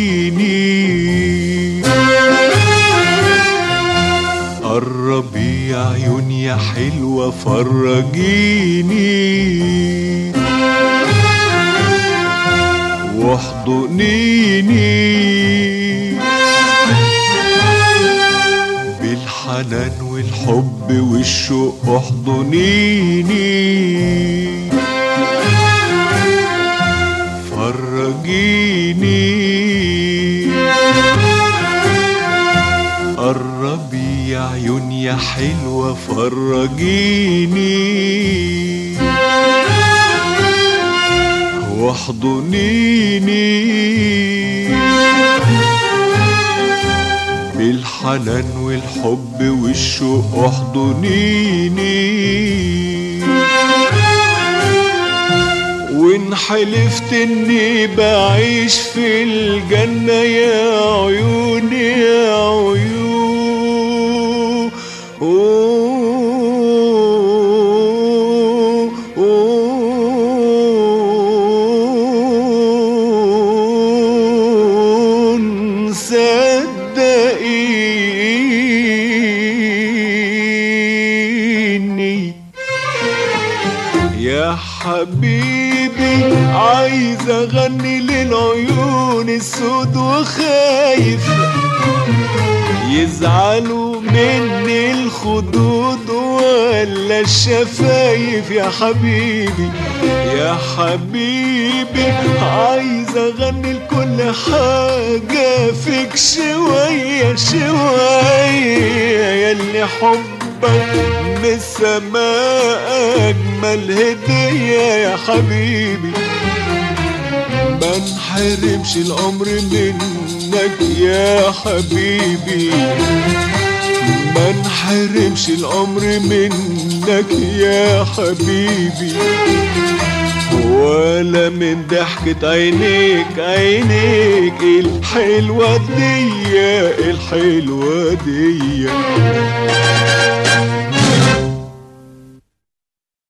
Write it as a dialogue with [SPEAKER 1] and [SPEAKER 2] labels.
[SPEAKER 1] فرجيني قربي يا عيون يا حلوة فرجيني واحضنيني بالحنان والحب والشوق احضنيني فرجيني قربي يا عيون يا حلوة فرجيني واحضنيني بالحنان والحب والشوق احضنيني وان حلفت اني بعيش في الجنة يا عيوني يا عيون صدقيني يا حبيبي عايز اغني للعيون السود وخايف يزعلوا مني الخدود ولا الشفايف يا حبيبي يا حبيبي عايز اغني لكل حاجة فيك شوية شوية ياللي حبك من السماء اجمل هدية يا حبيبي ما انحرمش الامر منك يا حبيبي ما انحرمش الامر منك يا حبيبي ولا من ضحكة عينيك عينيك الحلوة دي الحلوة دي